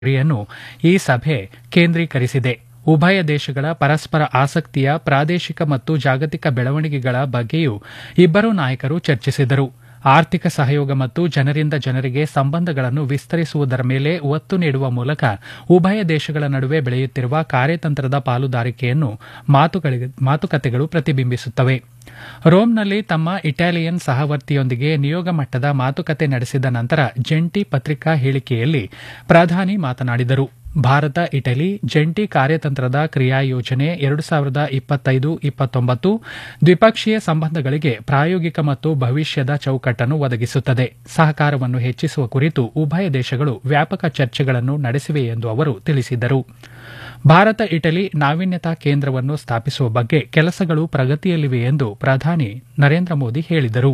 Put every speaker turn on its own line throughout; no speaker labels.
ಗುರಿಯನ್ನು ಈ ಸಭೆ ಕೇಂದ್ರೀಕರಿಸಿದೆ ಉಭಯ ದೇಶಗಳ ಪರಸ್ಪರ ಆಸಕ್ತಿಯ ಪ್ರಾದೇಶಿಕ ಮತ್ತು ಜಾಗತಿಕ ಬೆಳವಣಿಗೆಗಳ ಬಗ್ಗೆಯೂ ಇಬ್ಬರೂ ನಾಯಕರು ಚರ್ಚಿಸಿದರು ಆರ್ಥಿಕ ಸಹಯೋಗ ಮತ್ತು ಜನರಿಂದ ಜನರಿಗೆ ಸಂಬಂಧಗಳನ್ನು ವಿಸ್ತರಿಸುವುದರ ಮೇಲೆ ಒತ್ತು ನೀಡುವ ಮೂಲಕ ಉಭಯ ದೇಶಗಳ ನಡುವೆ ಬೆಳೆಯುತ್ತಿರುವ ಕಾರ್ಯತಂತ್ರದ ಪಾಲುದಾರಿಕೆಯನ್ನು ಮಾತುಕತೆಗಳು ಪ್ರತಿಬಿಂಬಿಸುತ್ತವೆ ರೋಮ್ನಲ್ಲಿ ತಮ್ಮ ಇಟಾಲಿಯನ್ ಸಹವರ್ತಿಯೊಂದಿಗೆ ನಿಯೋಗ ಮಟ್ಟದ ಮಾತುಕತೆ ನಡೆಸಿದ ನಂತರ ಜಂಟಿ ಪತ್ರಿಕಾ ಹೇಳಿಕೆಯಲ್ಲಿ ಪ್ರಧಾನಿ ಮಾತನಾಡಿದರು ಭಾರತ ಇಟಲಿ ಜಂಟಿ ಕಾರ್ಯತಂತ್ರದ ಕ್ರಿಯಾ ಯೋಜನೆ ಎರಡು ಸಾವಿರದ ಇಪ್ಪತ್ತೈದು ಇಪ್ಪತ್ತೊಂಬತ್ತು ದ್ವಿಪಕ್ಷೀಯ ಸಂಬಂಧಗಳಿಗೆ ಪ್ರಾಯೋಗಿಕ ಮತ್ತು ಭವಿಷ್ಯದ ಚೌಕಟ್ಟನ್ನು ಒದಗಿಸುತ್ತದೆ ಸಹಕಾರವನ್ನು ಹೆಚ್ಚಿಸುವ ಕುರಿತು ಉಭಯ ದೇಶಗಳು ವ್ಯಾಪಕ ಚರ್ಚೆಗಳನ್ನು ನಡೆಸಿವೆ ಎಂದು ಅವರು ತಿಳಿಸಿದರು ಭಾರತ ಇಟಲಿ ನಾವೀನ್ಯತಾ ಕೇಂದ್ರವನ್ನು ಸ್ಥಾಪಿಸುವ ಬಗ್ಗೆ ಕೆಲಸಗಳು ಪ್ರಗತಿಯಲ್ಲಿವೆ ಎಂದು ಪ್ರಧಾನಿ ನರೇಂದ್ರ ಮೋದಿ ಹೇಳಿದರು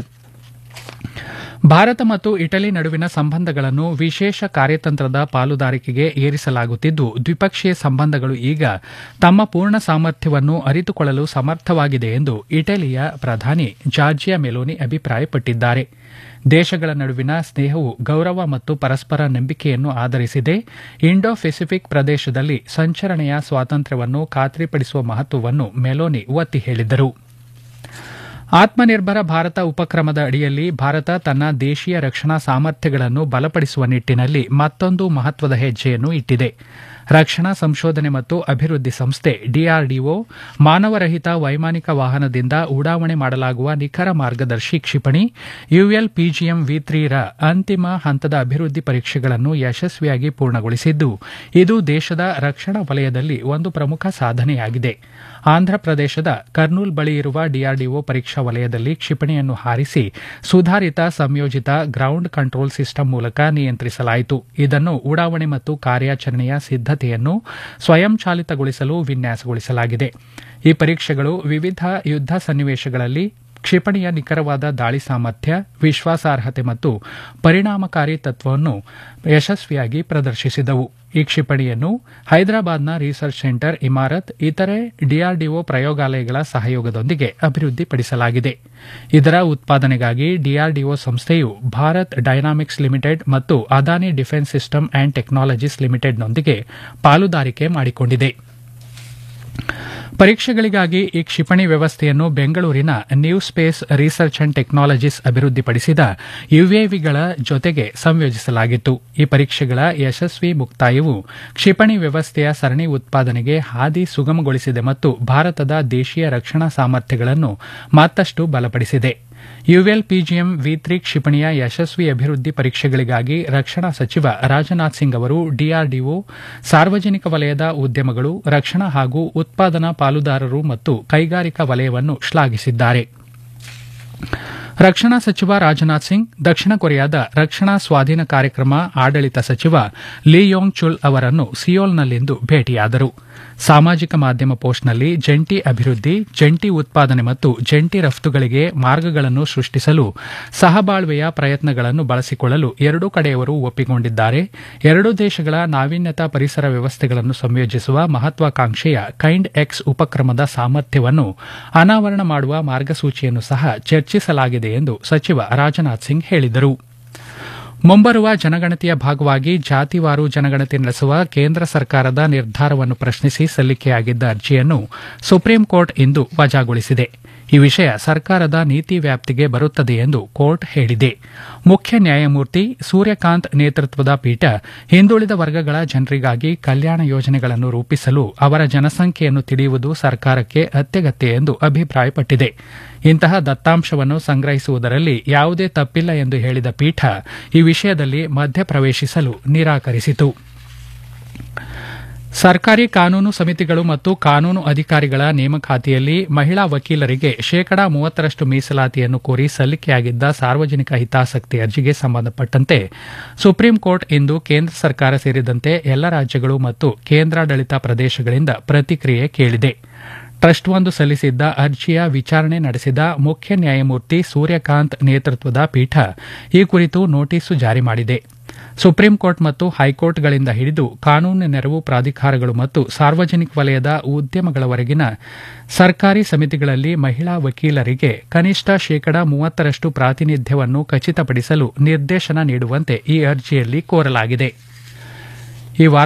ಭಾರತ ಮತ್ತು ಇಟಲಿ ನಡುವಿನ ಸಂಬಂಧಗಳನ್ನು ವಿಶೇಷ ಕಾರ್ಯತಂತ್ರದ ಪಾಲುದಾರಿಕೆಗೆ ಏರಿಸಲಾಗುತ್ತಿದ್ದು ದ್ವಿಪಕ್ಷೀಯ ಸಂಬಂಧಗಳು ಈಗ ತಮ್ಮ ಪೂರ್ಣ ಸಾಮರ್ಥ್ಯವನ್ನು ಅರಿತುಕೊಳ್ಳಲು ಸಮರ್ಥವಾಗಿದೆ ಎಂದು ಇಟಲಿಯ ಪ್ರಧಾನಿ ಜಾರ್ಜಿಯಾ ಮೆಲೋನಿ ಅಭಿಪ್ರಾಯಪಟ್ಟಿದ್ದಾರೆ ದೇಶಗಳ ನಡುವಿನ ಸ್ನೇಹವು ಗೌರವ ಮತ್ತು ಪರಸ್ಪರ ನಂಬಿಕೆಯನ್ನು ಆಧರಿಸಿದೆ ಇಂಡೋ ಪೆಸಿಫಿಕ್ ಪ್ರದೇಶದಲ್ಲಿ ಸಂಚರಣೆಯ ಸ್ವಾತಂತ್ರ್ಯವನ್ನು ಖಾತ್ರಿಪಡಿಸುವ ಮಹತ್ವವನ್ನು ಮೆಲೋನಿ ಒತ್ತಿ ಹೇಳಿದರು ಆತ್ಮನಿರ್ಭರ ಭಾರತ ಉಪಕ್ರಮದ ಅಡಿಯಲ್ಲಿ ಭಾರತ ತನ್ನ ದೇಶೀಯ ರಕ್ಷಣಾ ಸಾಮರ್ಥ್ಯಗಳನ್ನು ಬಲಪಡಿಸುವ ನಿಟ್ಟಿನಲ್ಲಿ ಮತ್ತೊಂದು ಮಹತ್ವದ ಹೆಜ್ಜೆಯನ್ನು ಇಟ್ಟಿದೆ ರಕ್ಷಣಾ ಸಂಶೋಧನೆ ಮತ್ತು ಅಭಿವೃದ್ಧಿ ಸಂಸ್ಥೆ ಡಿಆರ್ಡಿಒ ಮಾನವರಹಿತ ವೈಮಾನಿಕ ವಾಹನದಿಂದ ಉಡಾವಣೆ ಮಾಡಲಾಗುವ ನಿಖರ ಮಾರ್ಗದರ್ಶಿ ಕ್ಷಿಪಣಿ ಯುಎಲ್ ಪಿಜಿಎಂ ವಿ ರ ಅಂತಿಮ ಹಂತದ ಅಭಿವೃದ್ಧಿ ಪರೀಕ್ಷೆಗಳನ್ನು ಯಶಸ್ವಿಯಾಗಿ ಪೂರ್ಣಗೊಳಿಸಿದ್ದು ಇದು ದೇಶದ ರಕ್ಷಣಾ ವಲಯದಲ್ಲಿ ಒಂದು ಪ್ರಮುಖ ಸಾಧನೆಯಾಗಿದೆ ಆಂಧ್ರಪ್ರದೇಶದ ಕರ್ನೂಲ್ ಬಳಿ ಇರುವ ಡಿಆರ್ಡಿಒ ಪರೀಕ್ಷಾ ವಲಯದಲ್ಲಿ ಕ್ಷಿಪಣಿಯನ್ನು ಹಾರಿಸಿ ಸುಧಾರಿತ ಸಂಯೋಜಿತ ಗ್ರೌಂಡ್ ಕಂಟ್ರೋಲ್ ಸಿಸ್ಟಮ್ ಮೂಲಕ ನಿಯಂತ್ರಿಸಲಾಯಿತು ಇದನ್ನು ಉಡಾವಣೆ ಮತ್ತು ಕಾರ್ಯಾಚರಣೆಯ ಸಿದ್ದತೆಯನ್ನು ಸ್ವಯಂಚಾಲಿತಗೊಳಿಸಲು ವಿನ್ಯಾಸಗೊಳಿಸಲಾಗಿದೆ ಈ ಪರೀಕ್ಷೆಗಳು ವಿವಿಧ ಯುದ್ದ ಸನ್ನಿವೇಶಗಳಲ್ಲಿ ಕ್ಷಿಪಣಿಯ ನಿಖರವಾದ ದಾಳಿ ಸಾಮರ್ಥ್ಯ ವಿಶ್ವಾಸಾರ್ಹತೆ ಮತ್ತು ಪರಿಣಾಮಕಾರಿ ತತ್ವವನ್ನು ಯಶಸ್ವಿಯಾಗಿ ಪ್ರದರ್ಶಿಸಿದವು ಈ ಕ್ಷಿಪಣಿಯನ್ನು ಹೈದರಾಬಾದ್ನ ರಿಸರ್ಚ್ ಸೆಂಟರ್ ಇಮಾರತ್ ಇತರೆ ಡಿಆರ್ಡಿಒ ಪ್ರಯೋಗಾಲಯಗಳ ಸಹಯೋಗದೊಂದಿಗೆ ಅಭಿವೃದ್ಧಿಪಡಿಸಲಾಗಿದೆ ಇದರ ಉತ್ಪಾದನೆಗಾಗಿ ಡಿಆರ್ಡಿಒ ಸಂಸ್ಥೆಯು ಭಾರತ್ ಡೈನಾಮಿಕ್ಸ್ ಲಿಮಿಟೆಡ್ ಮತ್ತು Adani defence system and technologies ಲಿಮಿಟೆಡ್ನೊಂದಿಗೆ ಪಾಲುದಾರಿಕೆ ಮಾಡಿಕೊಂಡಿದೆ ಪರೀಕ್ಷೆಗಳಿಗಾಗಿ ಈ ಕ್ಷಿಪಣಿ ವ್ಯವಸ್ಥೆಯನ್ನು ಬೆಂಗಳೂರಿನ new space research and technologies ಅಭಿವೃದ್ಧಿಪಡಿಸಿದ ಯುಎವಿಗಳ ಜೊತೆಗೆ ಸಂಯೋಜಿಸಲಾಗಿತ್ತು ಈ ಪರೀಕ್ಷೆಗಳ ಯಶಸ್ವಿ ಮುಕ್ತಾಯವು ಕ್ಷಿಪಣಿ ವ್ಯವಸ್ಥೆಯ ಸರಣಿ ಉತ್ಪಾದನೆಗೆ ಹಾದಿ ಸುಗಮಗೊಳಿಸಿದೆ ಮತ್ತು ಭಾರತದ ದೇಶೀಯ ರಕ್ಷಣಾ ಸಾಮರ್ಥ್ಯಗಳನ್ನು ಮತ್ತಷ್ಟು ಬಲಪಡಿಸಿದೆ ಯುಎಲ್ ಪಿಜಿಎಂ ವಿ ತ್ರಿ ಕ್ಷಿಪಣಿಯ ಯಶಸ್ವಿ ಅಭಿವೃದ್ಧಿ ಪರೀಕ್ಷೆಗಳಿಗಾಗಿ ರಕ್ಷಣಾ ಸಚಿವ ರಾಜನಾಥ್ ಸಿಂಗ್ ಅವರು ಡಿಆರ್ಡಿಒ ಸಾರ್ವಜನಿಕ ವಲಯದ ಉದ್ಯಮಗಳು ರಕ್ಷಣಾ ಹಾಗೂ ಉತ್ಪಾದನಾ ಪಾಲುದಾರರು ಮತ್ತು ಕೈಗಾರಿಕಾ ವಲಯವನ್ನು ಶ್ಲಾಘಿಸಿದ್ದಾರೆ ರಕ್ಷಣಾ ಸಚಿವ ರಾಜನಾಥ್ ಸಿಂಗ್ ದಕ್ಷಿಣ ಕೊರಿಯಾದ ರಕ್ಷಣಾ ಸ್ವಾಧೀನ ಕಾರ್ಯಕ್ರಮ ಆಡಳಿತ ಸಚಿವ ಲಿ ಯೋಂಗ್ ಚುಲ್ ಅವರನ್ನು ಸಿಯೋಲ್ನಲ್ಲಿಂದು ಭೇಟಿಯಾದರು ಸಾಮಾಜಿಕ ಮಾಧ್ಯಮ ಪೋಸ್ಟ್ನಲ್ಲಿ ಜಂಟಿ ಅಭಿವೃದ್ಧಿ ಜಂಟಿ ಉತ್ಪಾದನೆ ಮತ್ತು ಜಂಟಿ ರಫ್ತುಗಳಿಗೆ ಮಾರ್ಗಗಳನ್ನು ಸೃಷ್ಟಿಸಲು ಸಹಬಾಳ್ವೆಯ ಪ್ರಯತ್ನಗಳನ್ನು ಬಳಸಿಕೊಳ್ಳಲು ಎರಡೂ ಕಡೆಯವರು ಒಪ್ಪಿಕೊಂಡಿದ್ದಾರೆ ಎರಡೂ ದೇಶಗಳ ನಾವೀನ್ಯತಾ ಪರಿಸರ ವ್ಯವಸ್ಥೆಗಳನ್ನು ಸಂಯೋಜಿಸುವ ಮಹತ್ವಾಕಾಂಕ್ಷೆಯ ಕೈಂಡ್ ಎಕ್ಸ್ ಉಪಕ್ರಮದ ಸಾಮರ್ಥ್ಯವನ್ನು ಅನಾವರಣ ಮಾಡುವ ಮಾರ್ಗಸೂಚಿಯನ್ನು ಸಹ ಚರ್ಚಿಸಲಾಗಿದೆ ಎಂದು ಸಚಿವ ರಾಜನಾಥ್ ಸಿಂಗ್ ಹೇಳಿದರು ಮುಂಬರುವ ಜನಗಣತಿಯ ಭಾಗವಾಗಿ ಜಾತಿವಾರು ಜನಗಣತಿ ನಡೆಸುವ ಕೇಂದ್ರ ಸರ್ಕಾರದ ನಿರ್ಧಾರವನ್ನು ಪ್ರಶ್ನಿಸಿ ಸಲ್ಲಿಕೆಯಾಗಿದ್ದ ಅರ್ಜಿಯನ್ನು ಸುಪ್ರೀಂ ಕೋರ್ಟ್ ಇಂದು ವಜಾಗೊಳಿಸಿದೆ ಈ ವಿಷಯ ಸರ್ಕಾರದ ನೀತಿ ವ್ಯಾಪ್ತಿಗೆ ಬರುತ್ತದೆ ಎಂದು ಕೋರ್ಟ್ ಹೇಳಿದೆ ಮುಖ್ಯ ನ್ಯಾಯಮೂರ್ತಿ ಸೂರ್ಯಕಾಂತ್ ನೇತೃತ್ವದ ಪೀಠ ಹಿಂದುಳಿದ ವರ್ಗಗಳ ಜನರಿಗಾಗಿ ಕಲ್ಯಾಣ ಯೋಜನೆಗಳನ್ನು ರೂಪಿಸಲು ಅವರ ಜನಸಂಖ್ಯೆಯನ್ನು ತಿಳಿಯುವುದು ಸರ್ಕಾರಕ್ಕೆ ಅತ್ಯಗತ್ಯ ಎಂದು ಅಭಿಪ್ರಾಯಪಟ್ಟಿದೆ ಇಂತಹ ದತ್ತಾಂಶವನ್ನು ಸಂಗ್ರಹಿಸುವುದರಲ್ಲಿ ಯಾವುದೇ ತಪ್ಪಿಲ್ಲ ಎಂದು ಹೇಳಿದ ಪೀಠ ಈ ವಿಷಯದಲ್ಲಿ ಮಧ್ಯಪ್ರವೇಶಿಸಲು ನಿರಾಕರಿಸಿತು ಸರ್ಕಾರಿ ಕಾನೂನು ಸಮಿತಿಗಳು ಮತ್ತು ಕಾನೂನು ಅಧಿಕಾರಿಗಳ ನೇಮಕಾತಿಯಲ್ಲಿ ಮಹಿಳಾ ವಕೀಲರಿಗೆ ಶೇಕಡಾ ಮೂವತ್ತರಷ್ಟು ಮೀಸಲಾತಿಯನ್ನು ಕೋರಿ ಸಲ್ಲಿಕೆಯಾಗಿದ್ದ ಸಾರ್ವಜನಿಕ ಹಿತಾಸಕ್ತಿ ಅರ್ಜಿಗೆ ಸಂಬಂಧಪಟ್ಟಂತೆ ಸುಪ್ರೀಂ ಕೋರ್ಟ್ ಇಂದು ಕೇಂದ್ರ ಸರ್ಕಾರ ಸೇರಿದಂತೆ ಎಲ್ಲ ರಾಜ್ಯಗಳು ಮತ್ತು ಕೇಂದ್ರಾಡಳಿತ ಪ್ರದೇಶಗಳಿಂದ ಪ್ರತಿಕ್ರಿಯೆ ಕೇಳಿದೆ ಟ್ರಸ್ಟ್ ಒಂದು ಸಲ್ಲಿಸಿದ್ದ ಅರ್ಜಿಯ ವಿಚಾರಣೆ ನಡೆಸಿದ ಮುಖ್ಯ ನ್ಯಾಯಮೂರ್ತಿ ಸೂರ್ಯಕಾಂತ್ ನೇತೃತ್ವದ ಪೀಠ ಈ ಕುರಿತು ನೋಟಿಸು ಜಾರಿ ಮಾಡಿದೆ ಸುಪ್ರೀಂ ಕೋರ್ಟ್ ಮತ್ತು ಹೈಕೋರ್ಟ್ಗಳಿಂದ ಹಿಡಿದು ಕಾನೂನು ನೆರವು ಪ್ರಾಧಿಕಾರಗಳು ಮತ್ತು ಸಾರ್ವಜನಿಕ ವಲಯದ ಉದ್ಯಮಗಳವರೆಗಿನ ಸರ್ಕಾರಿ ಸಮಿತಿಗಳಲ್ಲಿ ಮಹಿಳಾ ವಕೀಲರಿಗೆ ಕನಿಷ್ಠ ಶೇಕಡಾ ಮೂವತ್ತರಷ್ಟು ಪ್ರಾತಿನಿಧ್ಯವನ್ನು ಖಚಿತಪಡಿಸಲು ನಿರ್ದೇಶನ ನೀಡುವಂತೆ ಈ ಅರ್ಜಿಯಲ್ಲಿ ಕೋರಲಾಗಿದೆ ಈ